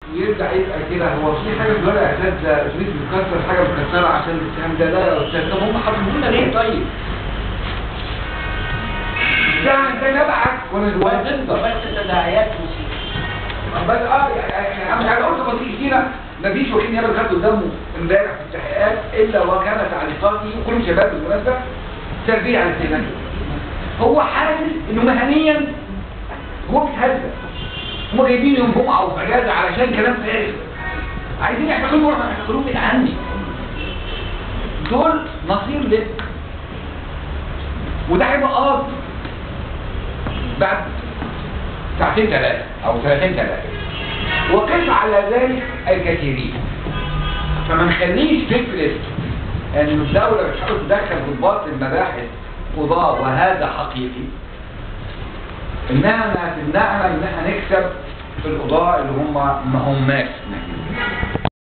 يرجع يبقى كده هو في حاجه في الورقه يا استاذ اتوبيس متكسر حاجه متكسره عشان الاتهام ده لا يا استاذ طب هم حاطين لنا ليه طيب؟ ده ده نبعك وانا دلوقتي بس تداعيات مصيبة بس اه يعني انا مش عايز اقول تفاصيل كتيره مفيش وكيل نيابه خد قدامه امبارح في التحقيقات الا وكان تعليقاته كلهم شباب بالمناسبه سلبيه على الاتهامات هو حاسس انه مهنيا هو بيتهزأ هم جايبين يوم جمعه وفي اجازه علشان كلام فارغ عايزين يعتقلوا روح يعتقلوه من عندي دول مصير لك وده هيبقى قاضي بعد ساعتين ثلاثة أو سنتين ثلاثة وقف على ذلك الكثيرين فما نخليش فكرة أن الدولة بتحاول تدخل ضباط المباحث قضاء وهذا حقيقي إنها ما تمنعنا إن احنا نكسب في القضاء اللي هم ما هماش